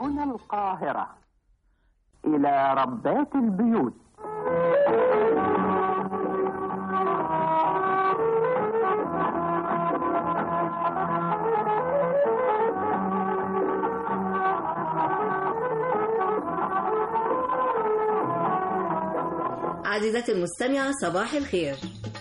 هنا القاهرة إلى ربات البيوت عزيزتي المستمعة صباح الخير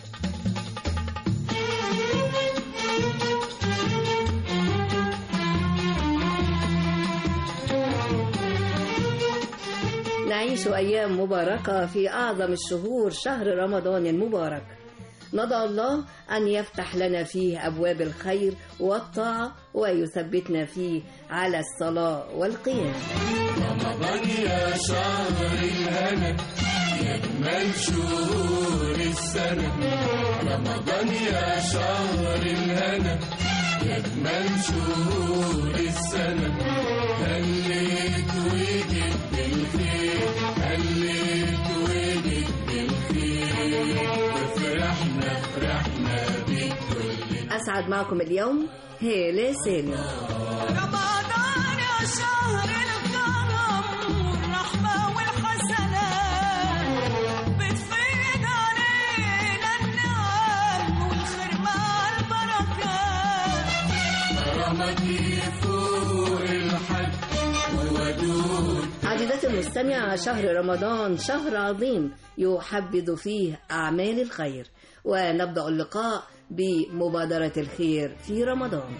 نعيش أيام مباركة في أعظم الشهور شهر رمضان المبارك ندعو الله أن يفتح لنا فيه أبواب الخير والطاعة ويثبتنا فيه على الصلاة والقيام رمضان يا شهر الهنا يا أجمل شهور السنة رمضان يا شهر الهنا يا أجمل شهور السنة هليت وجيت بالخير هليت وجيت بالخير وفرحنا فرحنا بيك كلنا أسعد معكم اليوم هيلة سالم رمضان يا شهر الكرم والرحمة والحسنات بتفيض علينا النعم والخير مع البركات كرمك فوق الحد وودود عزيزتي المستمعة شهر رمضان شهر عظيم يحبذ فيه أعمال الخير ونبدأ اللقاء بمبادرة الخير في رمضان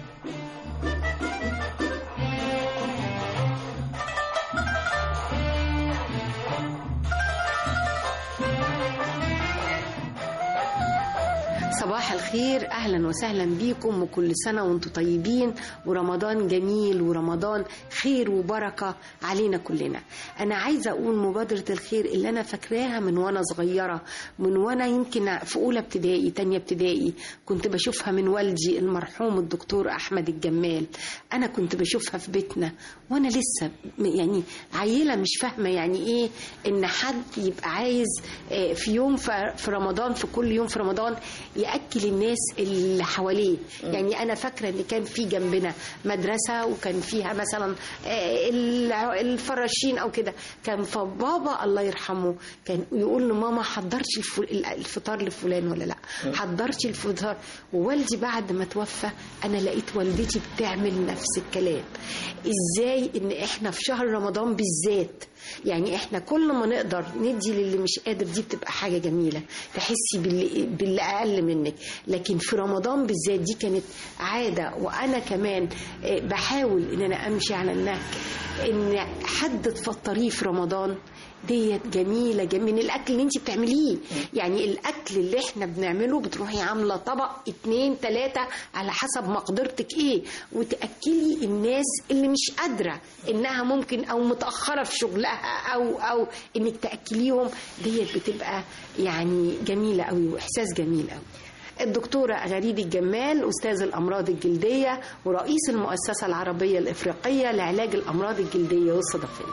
صباح الخير اهلا وسهلا بيكم وكل سنه وانتم طيبين ورمضان جميل ورمضان خير وبركه علينا كلنا انا عايزه اقول مبادره الخير اللي انا فاكراها من وانا صغيره من وانا يمكن في اولى ابتدائي تانية ابتدائي كنت بشوفها من والدي المرحوم الدكتور احمد الجمال انا كنت بشوفها في بيتنا وانا لسه م- يعني عيله مش فاهمه يعني ايه ان حد يبقى عايز آه، في يوم ف- في رمضان في كل يوم في رمضان ياكل الناس اللي حواليه يعني انا فاكره ان كان في جنبنا مدرسه وكان فيها مثلا آه، الع- الفراشين او كده كان فبابا الله يرحمه كان يقول لماما حضرتي الف- الفطار لفلان ولا لا حضرتي الفطار ووالدي بعد ما توفى انا لقيت والدتي بتعمل نفس الكلام ازاي ان احنا في شهر رمضان بالذات يعني احنا كل ما نقدر ندي للي مش قادر دي بتبقى حاجه جميله تحسي باللي, باللي اقل منك لكن في رمضان بالذات دي كانت عاده وانا كمان آه، بحاول ان انا امشي على النهج ان حد تفطريه في رمضان ديت جميلة جميل من الأكل اللي انت بتعمليه يعني الأكل اللي احنا بنعمله بتروحي عاملة طبق اتنين تلاتة على حسب مقدرتك ايه وتأكلي الناس اللي مش قادرة انها ممكن او متأخرة في شغلها او او انك تأكليهم ديت بتبقى يعني جميلة قوي وإحساس جميل قوي الدكتورة غريب الجمال أستاذ الأمراض الجلدية ورئيس المؤسسة العربية الإفريقية لعلاج الأمراض الجلدية والصدفية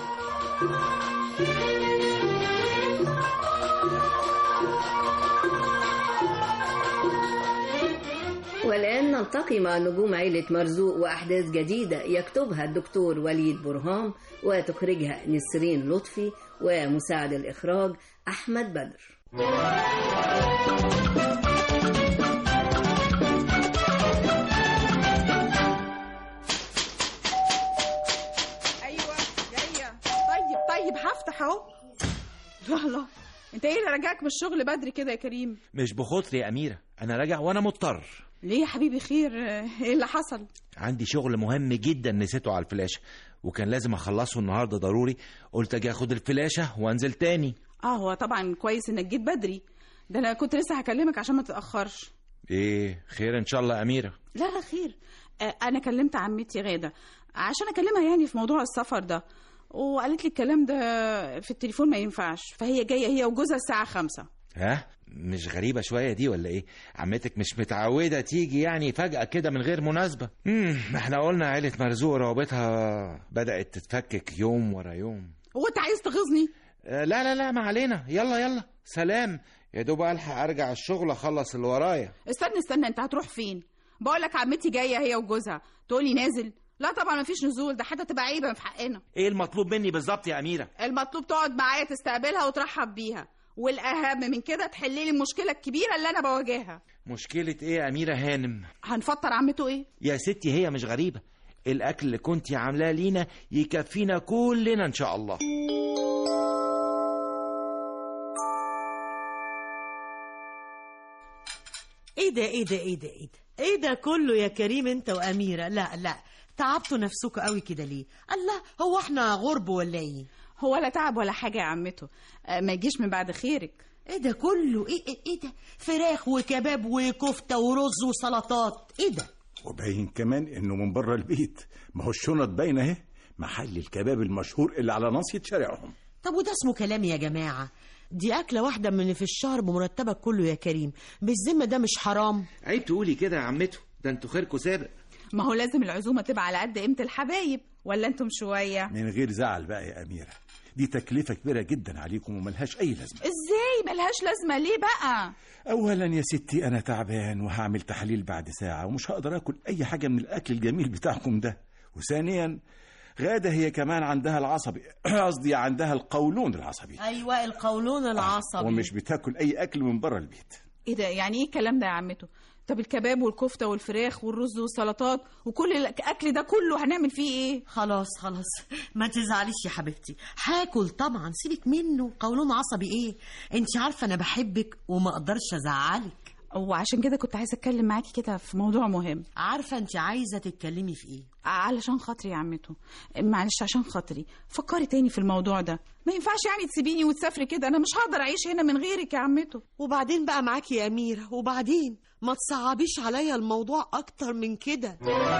والآن نلتقي مع نجوم عيلة مرزوق وأحداث جديدة يكتبها الدكتور وليد برهام وتخرجها نسرين لطفي ومساعد الإخراج أحمد بدر ايوه جايه طيب طيب هفتح اهو الله انت ايه اللي رجعك من الشغل بدري كده يا كريم مش بخاطري يا أميرة أنا راجع وأنا مضطر ليه يا حبيبي خير ايه اللي حصل عندي شغل مهم جدا نسيته على الفلاشة وكان لازم أخلصه النهاردة ضروري قلت أجي أخد الفلاشة وأنزل تاني اه هو طبعا كويس انك جيت بدري ده انا كنت لسه هكلمك عشان ما تتاخرش إيه خير إن شاء الله يا أميرة لا لا خير آه انا كلمت عمتي غاده عشان اكلمها يعني في موضوع السفر ده وقالت لي الكلام ده في التليفون ما ينفعش فهي جايه هي وجوزها الساعه خمسة ها مش غريبة شوية دي ولا إيه عمتك مش متعودة تيجي يعني فجأة كده من غير مناسبة امم احنا قلنا عيلة مرزوق روابطها بدأت تتفكك يوم ورا يوم هو انت عايز تغيظني آه، لا لا لا ما علينا يلا يلا سلام يا دوب الحق ارجع الشغل اخلص اللي ورايا استنى استنى انت هتروح فين بقول لك عمتي جايه هي وجوزها تقولي نازل لا طبعا مفيش نزول ده حتى تبقى عيبه في حقنا ايه المطلوب مني بالظبط يا اميره المطلوب تقعد معايا تستقبلها وترحب بيها والاهم من كده تحلي لي المشكله الكبيره اللي انا بواجهها مشكله ايه يا اميره هانم هنفطر عمته ايه يا ستي هي مش غريبه الاكل اللي كنت عاملاه لينا يكفينا كلنا ان شاء الله ايه ده ايه ده ايه ده ايه ده ايه ده كله يا كريم انت واميره لا لا تعبتوا نفسكوا قوي كده ليه الله هو احنا غرب ولا ايه هو لا تعب ولا حاجه يا عمته آه، ما يجيش من بعد خيرك ايه ده كله ايه ايه, إيه ده فراخ وكباب وكفته ورز وسلطات ايه ده وباين كمان انه من بره البيت ما هو الشنط باينه اهي محل الكباب المشهور اللي على ناصية شارعهم طب وده اسمه كلام يا جماعه دي أكلة واحدة من اللي في الشهر بمرتبك كله يا كريم بالذمة ده مش حرام عيب تقولي كده يا عمته ده انتوا خيركوا سابق ما هو لازم العزومه تبقى على قد قيمه الحبايب ولا انتم شويه من غير زعل بقى يا أميرة دي تكلفة كبيرة جدا عليكم وملهاش أي لازمة ازاي ملهاش لازمه ليه بقى أولا يا ستي أنا تعبان وهعمل تحاليل بعد ساعة ومش هقدر آكل أي حاجة من الأكل الجميل بتاعكم ده وثانيا غادة هي كمان عندها العصبي قصدي عندها القولون العصبي أيوة القولون العصبي ومش بتاكل أي أكل من بره البيت ايه ده يعني ايه الكلام ده يا عمته طب الكباب والكفته والفراخ والرز والسلطات وكل الاكل ده كله هنعمل فيه ايه خلاص خلاص ما تزعليش يا حبيبتي هاكل طبعا سيبك منه قولون عصبي ايه انت عارفه انا بحبك وما اقدرش ازعلك وعشان كده كنت عايزه اتكلم معاكي كده في موضوع مهم عارفه انت عايزه تتكلمي في ايه علشان خاطري يا عمته معلش عشان خاطري فكري تاني في الموضوع ده ما ينفعش يعني تسيبيني وتسافري كده انا مش هقدر اعيش هنا من غيرك يا عمته وبعدين بقى معاكي يا اميره وبعدين ما تصعبيش عليا الموضوع اكتر من كده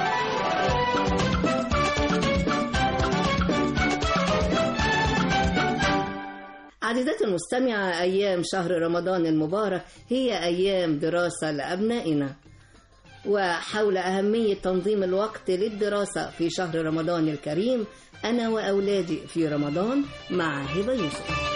عزيزتي المستمعة أيام شهر رمضان المبارك هي أيام دراسة لأبنائنا وحول أهمية تنظيم الوقت للدراسة في شهر رمضان الكريم أنا وأولادي في رمضان مع هبة يوسف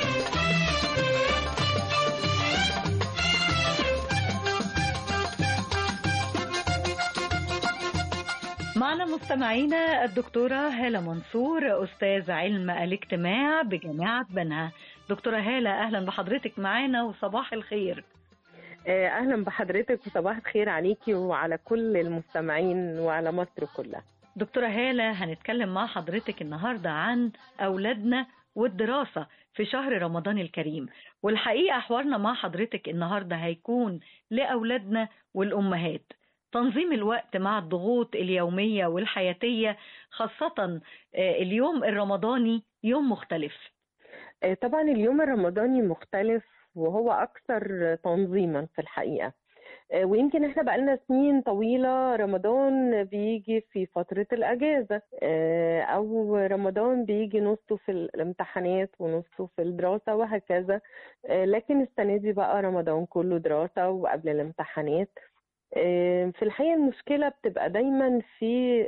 معنا مستمعينا الدكتورة هالة منصور أستاذ علم الاجتماع بجامعة بنها دكتورة هالة أهلا بحضرتك معانا وصباح الخير اهلا بحضرتك وصباح الخير عليكي وعلى كل المستمعين وعلى مصر كلها دكتورة هالة هنتكلم مع حضرتك النهاردة عن أولادنا والدراسة في شهر رمضان الكريم والحقيقة حوارنا مع حضرتك النهاردة هيكون لأولادنا والأمهات تنظيم الوقت مع الضغوط اليومية والحياتية خاصة اليوم الرمضاني يوم مختلف طبعا اليوم الرمضاني مختلف وهو أكثر تنظيما في الحقيقة ويمكن احنا بقالنا سنين طويلة رمضان بيجي في فترة الأجازة أو رمضان بيجي نصه في الامتحانات ونصه في الدراسة وهكذا لكن السنة دي بقى رمضان كله دراسة وقبل الامتحانات في الحقيقة المشكلة بتبقى دايما في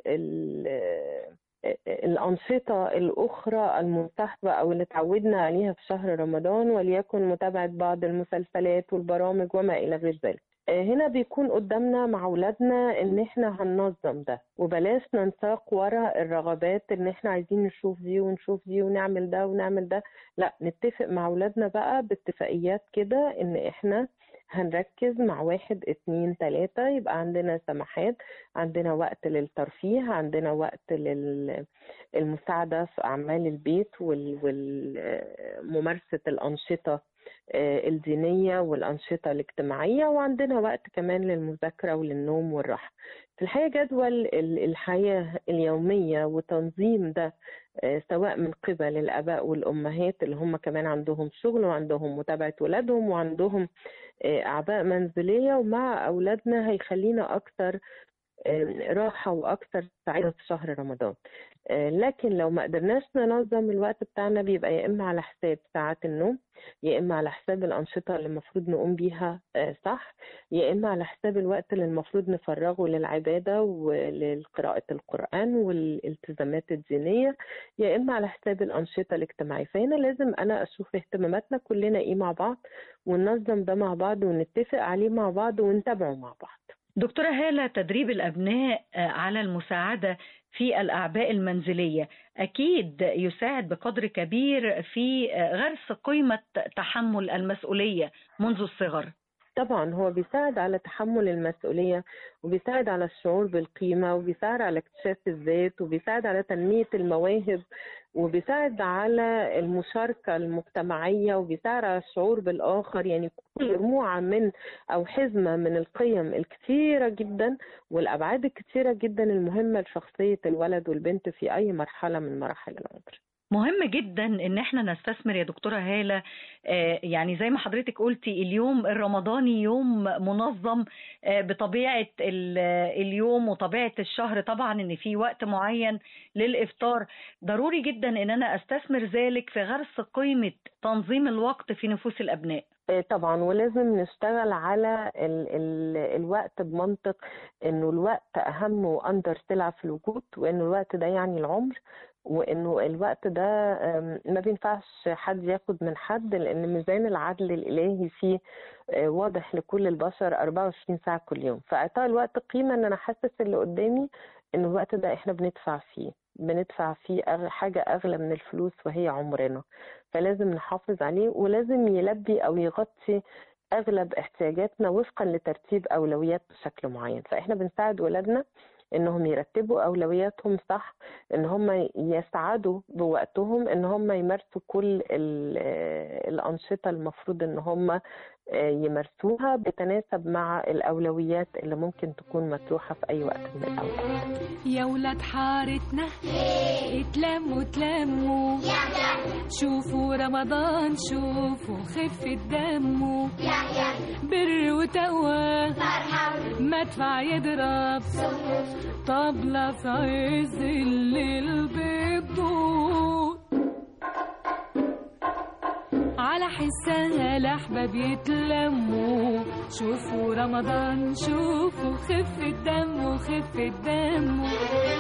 الأنشطة الأخرى المنتخبة أو اللي اتعودنا عليها في شهر رمضان وليكن متابعة بعض المسلسلات والبرامج وما إلى غير ذلك هنا بيكون قدامنا مع أولادنا إن إحنا هننظم ده وبلاش ننساق ورا الرغبات إن إحنا عايزين نشوف دي ونشوف دي ونعمل ده ونعمل ده لا نتفق مع أولادنا بقى باتفاقيات كده إن إحنا هنركز مع واحد اتنين تلاتة يبقى عندنا سماحات عندنا وقت للترفيه عندنا وقت للمساعدة في أعمال البيت وممارسة الأنشطة الدينية والأنشطة الاجتماعية وعندنا وقت كمان للمذاكرة وللنوم والراحة في الحقيقة جدول الحياة اليومية وتنظيم ده سواء من قبل الآباء والأمهات اللي هم كمان عندهم شغل وعندهم متابعة ولادهم وعندهم أعباء منزلية ومع أولادنا هيخلينا أكثر راحة وأكثر سعادة في شهر رمضان لكن لو ما قدرناش ننظم الوقت بتاعنا بيبقى يا إما على حساب ساعات النوم يا إما على حساب الأنشطة اللي المفروض نقوم بيها صح يا إما على حساب الوقت اللي المفروض نفرغه للعبادة ولقراءة القرآن والالتزامات الدينية يا إما على حساب الأنشطة الاجتماعية فهنا لازم أنا أشوف اهتماماتنا كلنا إيه مع بعض وننظم ده مع بعض ونتفق عليه مع بعض ونتابعه مع بعض دكتورة هالة تدريب الأبناء على المساعدة في الأعباء المنزلية أكيد يساعد بقدر كبير في غرس قيمة تحمل المسؤولية منذ الصغر طبعا هو بيساعد على تحمل المسؤولية وبيساعد على الشعور بالقيمة وبيساعد على اكتشاف الذات وبيساعد على تنمية المواهب وبيساعد على المشاركة المجتمعية وبيساعد على الشعور بالآخر يعني كل مجموعة من أو حزمة من القيم الكثيرة جدا والأبعاد الكثيرة جدا المهمة لشخصية الولد والبنت في أي مرحلة من مراحل العمر مهم جدا ان احنا نستثمر يا دكتوره هاله آه، يعني زي ما حضرتك قلتي اليوم الرمضاني يوم منظم آه، بطبيعه ال- اليوم وطبيعه الشهر طبعا ان في وقت معين للافطار ضروري جدا ان انا استثمر ذلك في غرس قيمه تنظيم الوقت في نفوس الابناء آه، طبعا ولازم نشتغل على ال ال الوقت بمنطق انه الوقت اهم واندر سلعة في الوجود وانه الوقت ده يعني العمر وانه الوقت ده آم، ما بينفعش حد ياخد من حد لان ميزان العدل الالهي فيه آه، واضح لكل البشر 24 ساعة كل يوم فاعطاء الوقت قيمة ان انا احسس اللي قدامي ان الوقت ده احنا بندفع فيه بندفع فيه أغ- حاجة اغلى من الفلوس وهي عمرنا فلازم نحافظ عليه ولازم يلبي او يغطي اغلب احتياجاتنا وفقا لترتيب اولويات بشكل معين فاحنا بنساعد ولادنا انهم يرتبوا اولوياتهم صح ان هم يسعدوا بوقتهم ان هم يمارسوا كل ال- الانشطه المفروض ان هم يمارسوها بتناسب مع الاولويات اللي ممكن تكون مطروحه في اي وقت من الاوقات يا ولاد حارتنا اتلموا اتلموا شوفوا رمضان شوفوا خفة دمه بر وتقوى مدفع يضرب طبلة في عز الليل بتدور على حسها الأحباب يتلموا شوفوا رمضان شوفوا خفة دمه خفة دمه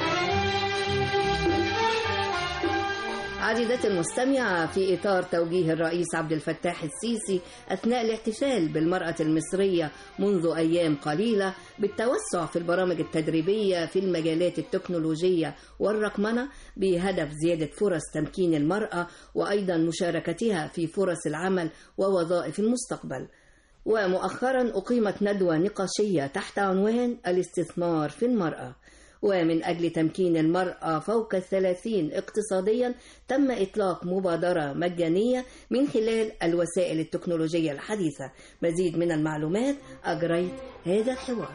عزيزتي المستمعة في إطار توجيه الرئيس عبد الفتاح السيسي أثناء الاحتفال بالمرأة المصرية منذ أيام قليلة بالتوسع في البرامج التدريبية في المجالات التكنولوجية والرقمنة بهدف زيادة فرص تمكين المرأة وأيضا مشاركتها في فرص العمل ووظائف المستقبل ومؤخرا أقيمت ندوة نقاشية تحت عنوان الاستثمار في المرأة ومن أجل تمكين المرأة فوق الثلاثين اقتصاديا تم إطلاق مبادرة مجانية من خلال الوسائل التكنولوجية الحديثة مزيد من المعلومات أجريت هذا الحوار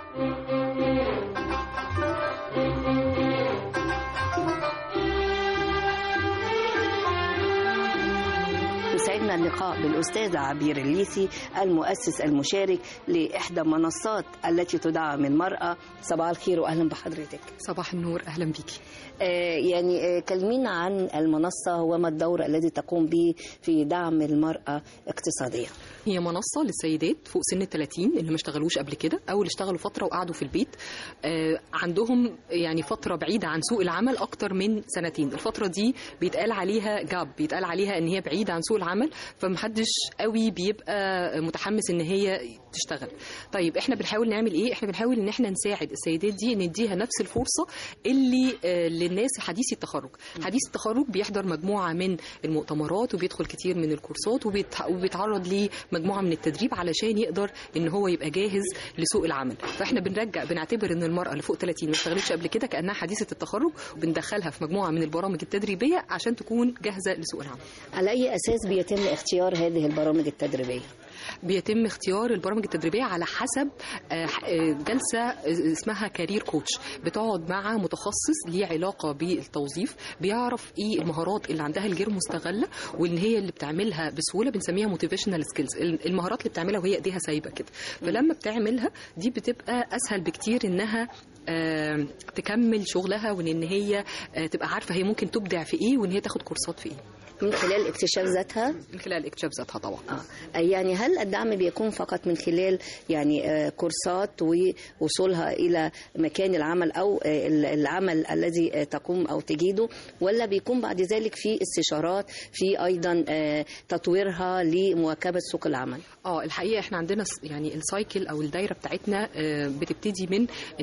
يسعدنا اللقاء بالأستاذ عبير الليثي المؤسس المشارك لإحدى المنصات التي تدعم المرأة صباح الخير وأهلا بحضرتك صباح النور اهلا بيكي آه، يعني آه، كلمينا عن المنصة وما الدور الذي تقوم به في دعم المرأة اقتصاديا هي منصه للسيدات فوق سن ال 30 اللي ما اشتغلوش قبل كده او اللي اشتغلوا فتره وقعدوا في البيت آه، عندهم يعني فتره بعيده عن سوق العمل اكتر من سنتين الفتره دي بيتقال عليها جاب بيتقال عليها ان هي بعيده عن سوق العمل فمحدش قوي بيبقى متحمس ان هي تشتغل طيب احنا بنحاول نعمل ايه احنا بنحاول ان احنا نساعد السيدات دي نديها نفس الفرصه اللي آه، للناس حديثي التخرج حديث التخرج بيحضر مجموعه من المؤتمرات وبيدخل كتير من الكورسات وبيتح- وبيتعرض لمجموعه من التدريب علشان يقدر ان هو يبقى جاهز لسوق العمل فاحنا بنرجع بنعتبر ان المراه اللي فوق 30 ما اشتغلتش قبل كده كانها حديثه التخرج وبندخلها في مجموعه من البرامج التدريبيه عشان تكون جاهزه لسوق العمل على أي أساس بيتم اختيار هذه البرامج التدريبية؟ بيتم اختيار البرامج التدريبيه على حسب آه، آه، جلسه اسمها كارير كوتش بتقعد مع متخصص ليه علاقه بالتوظيف بيعرف ايه المهارات اللي عندها الغير مستغله وان هي اللي بتعملها بسهوله بنسميها موتيفيشنال سكيلز المهارات اللي بتعملها وهي ايديها سايبه كده فلما بتعملها دي بتبقى اسهل بكتير انها آه، تكمل شغلها وان إن هي آه، تبقى عارفه هي ممكن تبدع في ايه وان هي تاخد كورسات في ايه من خلال اكتشاف ذاتها من خلال اكتشاف ذاتها طبعا آه. يعني هل الدعم بيكون فقط من خلال يعني آه، كورسات ووصولها إلى مكان العمل أو آه، العمل الذي آه، تقوم أو تجيده ولا بيكون بعد ذلك في استشارات في أيضا آه، تطويرها لمواكبة سوق العمل اه الحقيقه احنا عندنا س- يعني السايكل او الدايره بتاعتنا آه، بتبتدي من ان هي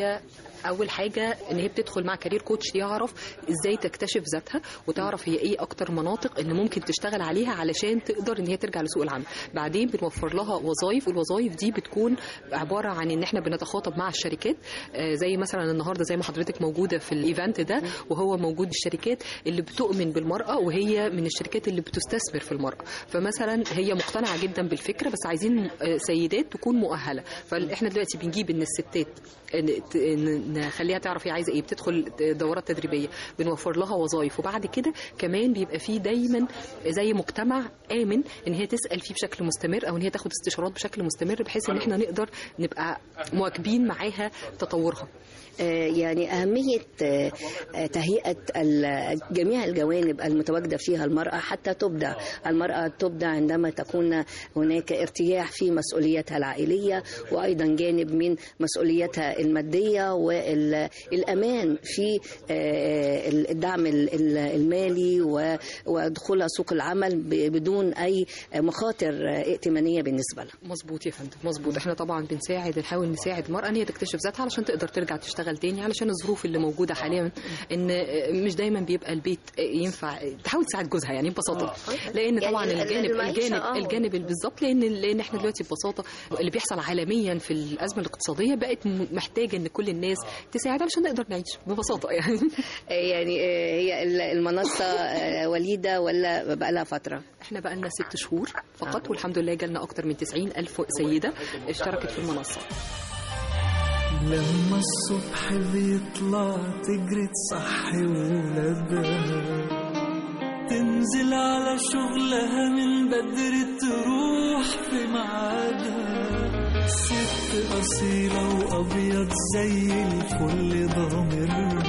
هي اول حاجه ان هي بتدخل مع كارير كوتش يعرف ازاي تكتشف ذاتها وتعرف هي ايه اكتر مناطق ان ممكن تشتغل عليها علشان تقدر ان هي ترجع لسوق العمل بعدين بنوفر لها وظائف والوظائف دي بتكون عباره عن ان احنا بنتخاطب مع الشركات آه، زي مثلا النهارده زي ما حضرتك موجوده في الايفنت ده وهو موجود الشركات اللي بتؤمن بالمراه وهي من الشركات اللي بتستثمر في المراه فمثلا هي مقتنعه جدا بالفكره بس عايزين آه، سيدات تكون مؤهله فاحنا دلوقتي بنجيب ان الستات ن- ت- ن- نخليها تعرف هي عايزه ايه بتدخل دورات تدريبيه بنوفر لها وظائف وبعد كده كمان بيبقى فيه دايما زي مجتمع امن ان هي تسال فيه بشكل مستمر او ان هي تاخد استشارات بشكل مستمر بحيث ان احنا نقدر نبقى مواكبين معاها تطورها آه، يعني أهمية آه، آه، تهيئة ال- جميع الجوانب المتواجدة فيها المرأة حتى تبدع المرأة تبدع عندما تكون هناك ارتياح في مسؤولياتها العائلية وأيضا جانب من مسؤولياتها المادية والأمان في آه، الدعم ال- ال- المالي و- ودخولها سوق العمل ب- بدون أي مخاطر آه، ائتمانية بالنسبة لها مظبوط يا فندم مظبوط احنا طبعا بنساعد نحاول نساعد المراه ان هي تكتشف ذاتها علشان تقدر ترجع تشتغل تاني علشان الظروف اللي موجوده حاليا ان مش دايما بيبقى البيت ينفع تحاول تساعد جوزها يعني ببساطه لان طبعا يعني الجانب المعيشة، الجانب آه. الجانب بالظبط لان لان احنا دلوقتي ببساطه اللي بيحصل عالميا في الازمه الاقتصاديه بقت م- محتاجه ان كل الناس تساعد علشان نقدر نعيش ببساطه يعني يعني آه، هي ال- المنصة آه، وليدة ولا بقى لها فترة؟ احنا بقى لنا ست شهور فقط والحمد لله جالنا اكتر من 90 الف سيده اشتركت في المنصه لما الصبح بيطلع تجري تصحي ولادها تنزل على شغلها من بدري تروح في ميعادها ست أصيلة وأبيض زي الفل ضامرها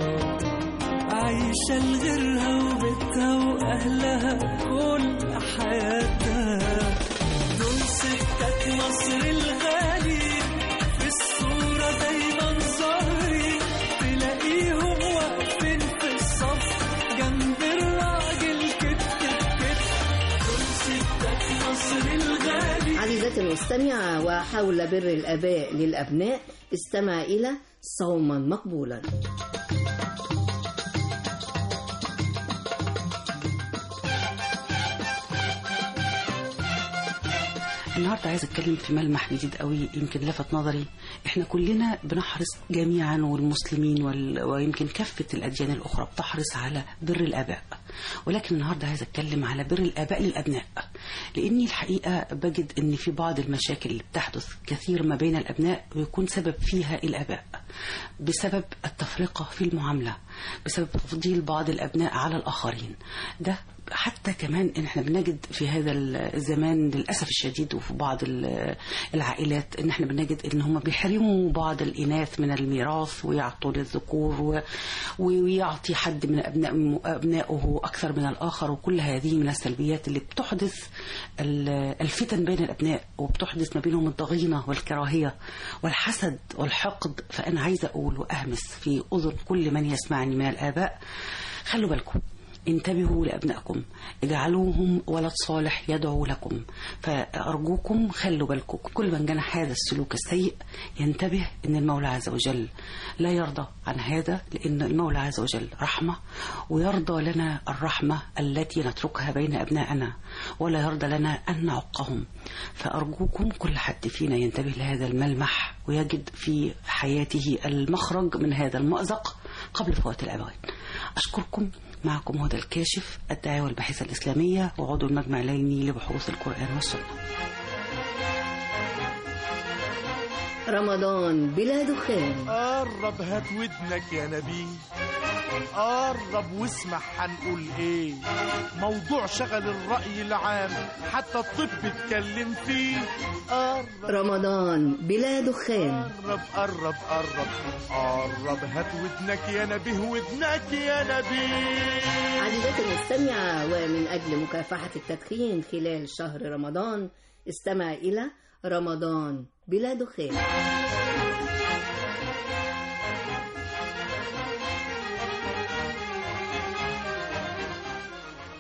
عايشة لغيرها وبيتها وأهلها كل حياتها دول ستات مصر الغالي في الصورة دايما ظاهرين تلاقيهم واقفين في الصف جنب الراجل كتف كتف دول ستات مصر الغالي عزيزتي المستمعة وحول بر الآباء للأبناء استمع إلى صوما مقبولا النهارده عايز اتكلم في ملمح جديد قوي يمكن لفت نظري احنا كلنا بنحرص جميعا والمسلمين وال... ويمكن كافه الاديان الاخرى بتحرص على بر الاباء ولكن النهارده عايز اتكلم على بر الاباء للابناء لاني الحقيقه بجد ان في بعض المشاكل اللي بتحدث كثير ما بين الابناء ويكون سبب فيها الاباء بسبب التفرقه في المعامله بسبب تفضيل بعض الابناء على الاخرين ده حتى كمان ان احنا بنجد في هذا الزمان للاسف الشديد وفي بعض ال- العائلات ان احنا بنجد ان هم بيحرموا بعض الاناث من الميراث ويعطوا للذكور و- ويعطي حد من ابناء ابنائه اكثر من الاخر وكل هذه من السلبيات اللي بتحدث ال- الفتن بين الابناء وبتحدث ما بينهم الضغينه والكراهيه والحسد والحقد فانا عايزه اقول واهمس في اذن كل من يسمعني من الاباء خلوا بالكم انتبهوا لأبنائكم اجعلوهم ولد صالح يدعو لكم فأرجوكم خلوا بالكم كل من جنح هذا السلوك السيء ينتبه أن المولى عز وجل لا يرضى عن هذا لأن المولى عز وجل رحمة ويرضى لنا الرحمة التي نتركها بين أبنائنا ولا يرضى لنا أن نعقهم فأرجوكم كل حد فينا ينتبه لهذا الملمح ويجد في حياته المخرج من هذا المأزق قبل فوات الأوان أشكركم معكم هدى الكاشف الداعية والباحثة الإسلامية وعضو المجمع العلمي لبحوث القرآن والسنة رمضان بلا دخان قرب هات ودنك يا نبي قرب واسمع هنقول ايه موضوع شغل الرأي العام حتى الطب اتكلم فيه قرب رمضان بلا دخان قرب قرب قرب قرب هات ودنك يا نبي ودنك يا نبي عزيزتي المستمعة ومن أجل مكافحة التدخين خلال شهر رمضان استمع إلى رمضان بلا دخان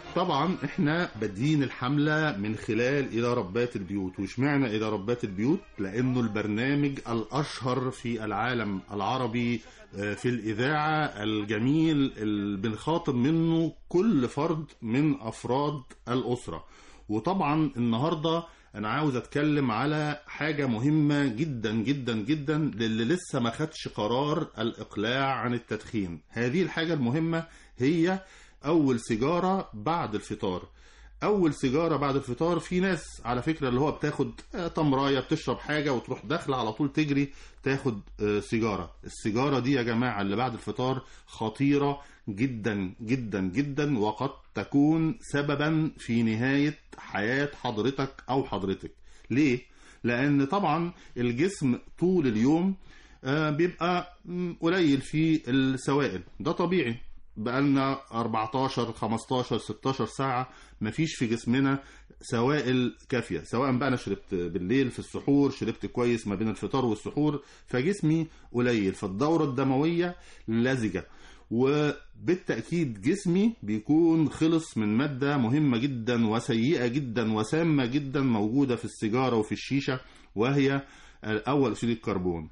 طبعا احنا بادئين الحملة من خلال إلى ربات البيوت واشمعنى إلى ربات البيوت لأنه البرنامج الأشهر في العالم العربي آه، في الإذاعة الجميل اللي بنخاطب منه كل فرد من أفراد الأسرة وطبعا النهاردة أنا عاوز أتكلم على حاجة مهمة جدا جدا جدا للي لسه ما خدش قرار الإقلاع عن التدخين هذه الحاجة المهمة هي أول سيجارة بعد الفطار أول سيجارة بعد الفطار في ناس على فكرة اللي هو بتاخد آه، تمراية بتشرب حاجة وتروح داخلة على طول تجري تاخد آه، سيجارة السيجارة دي يا جماعة اللي بعد الفطار خطيرة جدا جدا جدا وقد تكون سببا في نهاية حياة حضرتك أو حضرتك ليه؟ لأن طبعا الجسم طول اليوم آه، بيبقى مم، قليل في السوائل ده طبيعي بقالنا 14 15 16 ساعة مفيش في جسمنا سوائل كافية سواء بقى أنا شربت بالليل في السحور شربت كويس ما بين الفطار والسحور فجسمي قليل فالدورة الدموية لزجة وبالتأكيد جسمي بيكون خلص من مادة مهمة جدا وسيئة جدا وسامة جدا موجودة في السيجارة وفي الشيشة وهي أول أكسيد الكربون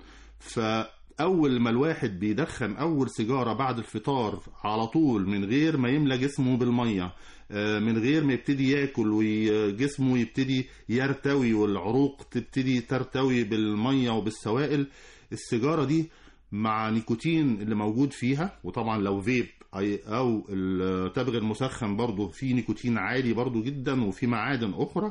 فأول ما الواحد بيدخن أول سيجارة بعد الفطار على طول من غير ما يملى جسمه بالمية آه، من غير ما يبتدي ياكل وجسمه يبتدي يرتوي والعروق تبتدي ترتوي بالمية وبالسوائل السيجارة دي مع نيكوتين اللي موجود فيها وطبعا لو فيب أي- او التبغ المسخن برضه فيه نيكوتين عالي برضه جدا وفي معادن اخرى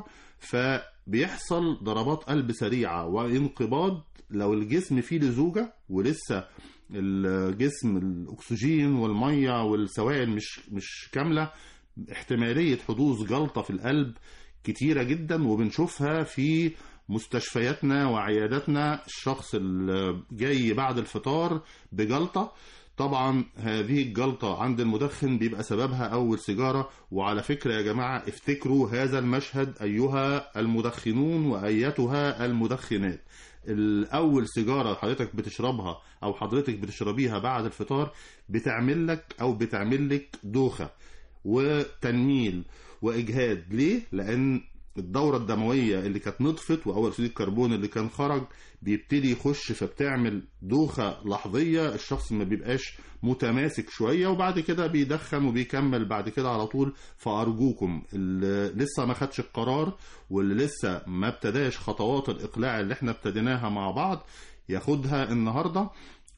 فبيحصل ضربات قلب سريعه وانقباض لو الجسم فيه لزوجه ولسه الجسم الاكسجين والميه والسوائل مش مش كامله احتماليه حدوث جلطه في القلب كتيره جدا وبنشوفها في مستشفياتنا وعياداتنا الشخص اللي جاي بعد الفطار بجلطة طبعا هذه الجلطة عند المدخن بيبقى سببها أول سيجارة وعلى فكرة يا جماعة افتكروا هذا المشهد أيها المدخنون وأيتها المدخنات الأول سيجارة حضرتك بتشربها أو حضرتك بتشربيها بعد الفطار بتعمل لك أو بتعمل لك دوخة وتنميل وإجهاد ليه؟ لأن الدورة الدموية اللي كانت نطفت وأول أكسيد الكربون اللي كان خرج بيبتدي يخش فبتعمل دوخة لحظية الشخص ما بيبقاش متماسك شوية وبعد كده بيدخن وبيكمل بعد كده على طول فأرجوكم اللي لسه ما خدش القرار واللي لسه ما ابتداش خطوات الإقلاع اللي احنا ابتديناها مع بعض ياخدها النهاردة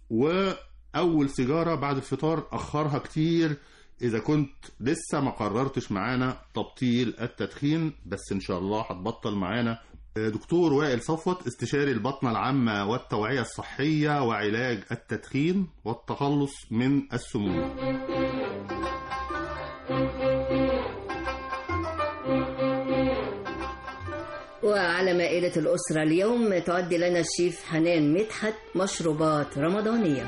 وأول سيجارة بعد الفطار أخرها كتير إذا كنت لسه ما قررتش معانا تبطيل التدخين بس إن شاء الله هتبطل معانا دكتور وائل صفوت استشاري البطنة العامة والتوعية الصحية وعلاج التدخين والتخلص من السموم وعلى مائدة الأسرة اليوم تؤدي لنا الشيف حنان مدحت مشروبات رمضانية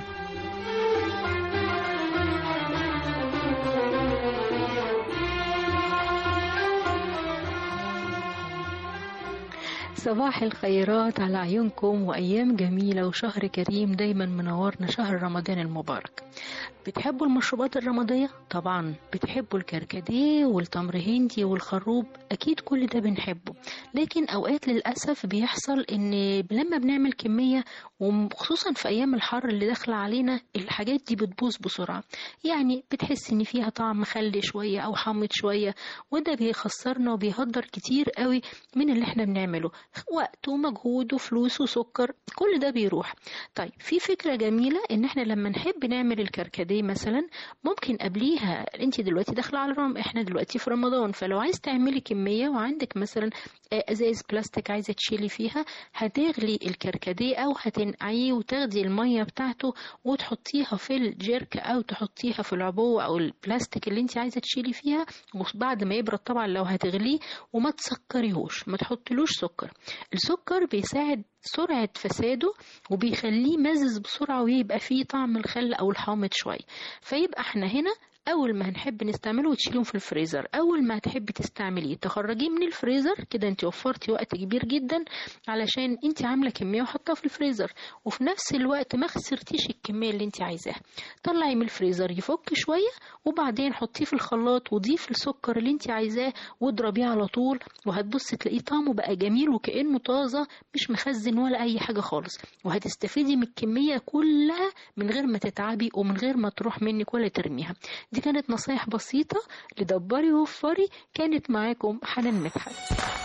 صباح الخيرات على عيونكم وأيام جميلة وشهر كريم دايما منورنا شهر رمضان المبارك بتحبوا المشروبات الرمضية؟ طبعا بتحبوا الكركديه والتمر هندي والخروب أكيد كل ده بنحبه لكن أوقات للأسف بيحصل إن لما بنعمل كمية وخصوصا في أيام الحر اللي داخلة علينا الحاجات دي بتبوظ بسرعة يعني بتحس إن فيها طعم مخلي شوية أو حامض شوية وده بيخسرنا وبيهدر كتير قوي من اللي احنا بنعمله وقت ومجهود وفلوس وسكر كل ده بيروح طيب في فكرة جميلة ان احنا لما نحب نعمل الكركديه مثلا ممكن قبليها انت دلوقتي داخلة على الرم احنا دلوقتي في رمضان فلو عايز تعملي كمية وعندك مثلا ازايز بلاستيك عايزة تشيلي فيها هتغلي الكركديه او هتنقعيه وتاخدي المية بتاعته وتحطيها في الجيرك او تحطيها في العبوة او البلاستيك اللي انت عايزة تشيلي فيها وبعد ما يبرد طبعا لو هتغليه وما تسكريهوش ما تحطلوش سكر السكر بيساعد سرعة فساده وبيخليه مزز بسرعة ويبقى فيه طعم الخل أو الحامض شوية فيبقى احنا هنا اول ما هنحب نستعمله وتشيلهم في الفريزر اول ما هتحبي تستعمليه تخرجيه من الفريزر كده انت وفرتي وقت كبير جدا علشان انت عامله كميه وحطها في الفريزر وفي نفس الوقت ما خسرتيش الكميه اللي انت عايزاها طلعي من الفريزر يفك شويه وبعدين حطيه في الخلاط وضيفي السكر اللي انت عايزاه واضربيه على طول وهتبصي تلاقيه طعمه بقى جميل وكانه طازه مش مخزن ولا اي حاجه خالص وهتستفيدي من الكميه كلها من غير ما تتعبي ومن غير ما تروح منك ولا ترميها دي كانت نصايح بسيطه لدبري ووفري كانت معاكم حنان مدحت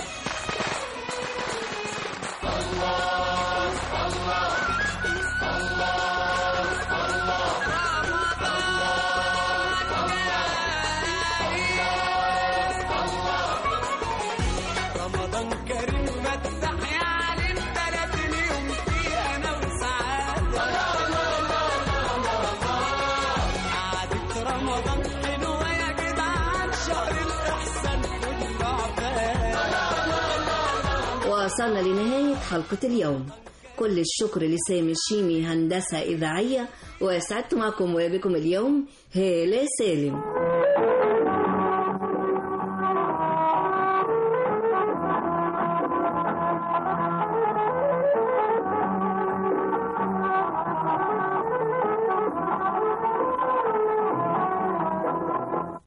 رمضان كريم فتح يا علم تلاتين يوم فيه انا وسعادة قعدة رمضان حلوة يا جدعان شهر الإحسان كله عباد وصلنا لنهاية حلقة اليوم كل الشكر لسامي الشيمي هندسة إذاعية وسعدت معكم وبكم اليوم هالة سالم